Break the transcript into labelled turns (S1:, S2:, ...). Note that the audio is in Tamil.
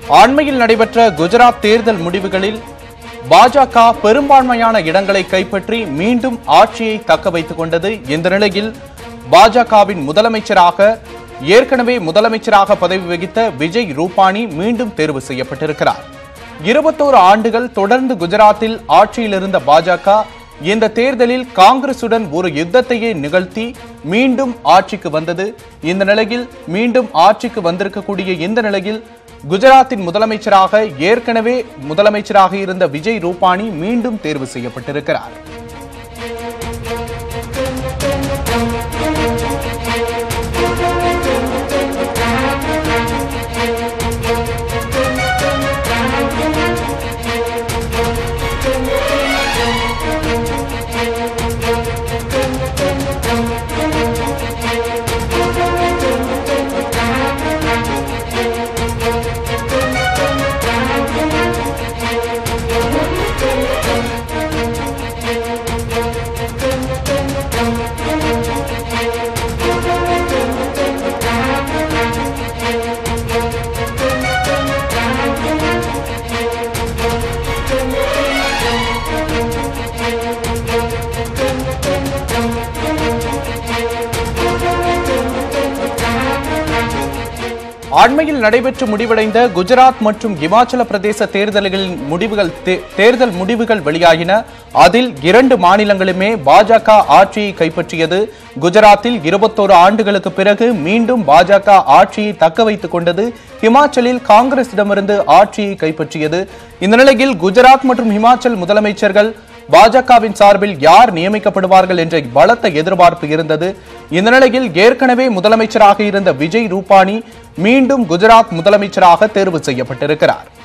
S1: அண்மையில் நடைபெற்ற குஜராத் தேர்தல் முடிவுகளில் பாஜக பெரும்பான்மையான இடங்களை கைப்பற்றி மீண்டும் ஆட்சியை தக்க வைத்துக் கொண்டது இந்த நிலையில் பாஜகவின் முதலமைச்சராக ஏற்கனவே முதலமைச்சராக பதவி வகித்த விஜய் ரூபானி மீண்டும் தேர்வு செய்யப்பட்டிருக்கிறார் இருபத்தோரு ஆண்டுகள் தொடர்ந்து குஜராத்தில் ஆட்சியில் இருந்த பாஜக இந்த தேர்தலில் காங்கிரசுடன் ஒரு யுத்தத்தையே நிகழ்த்தி மீண்டும் ஆட்சிக்கு வந்தது இந்த நிலையில் மீண்டும் ஆட்சிக்கு வந்திருக்கக்கூடிய இந்த நிலையில் குஜராத்தின் முதலமைச்சராக ஏற்கனவே முதலமைச்சராக இருந்த விஜய் ரூபானி மீண்டும் தேர்வு செய்யப்பட்டிருக்கிறார் அண்மையில் நடைபெற்று முடிவடைந்த குஜராத் மற்றும் இமாச்சல பிரதேச தேர்தல்களின் முடிவுகள் தே- தேர்தல் முடிவுகள் வெளியாகின அதில் இரண்டு மாநிலங்களுமே பாஜக ஆட்சியை கைப்பற்றியது குஜராத்தில் இருபத்தோரு ஆண்டுகளுக்கு பிறகு மீண்டும் பாஜக ஆட்சியை தக்க வைத்துக் கொண்டது ஹிமாச்சலில் காங்கிரசிடமிருந்து ஆட்சியை கைப்பற்றியது இந்த நிலையில் குஜராத் மற்றும் ஹிமாச்சல் முதலமைச்சர்கள் பாஜகவின் சார்பில் யார் நியமிக்கப்படுவார்கள் என்ற பலத்த எதிர்பார்ப்பு இருந்தது இந்த நிலையில் ஏற்கனவே முதலமைச்சராக இருந்த விஜய் ரூபானி மீண்டும் குஜராத் முதலமைச்சராக தேர்வு செய்யப்பட்டிருக்கிறார்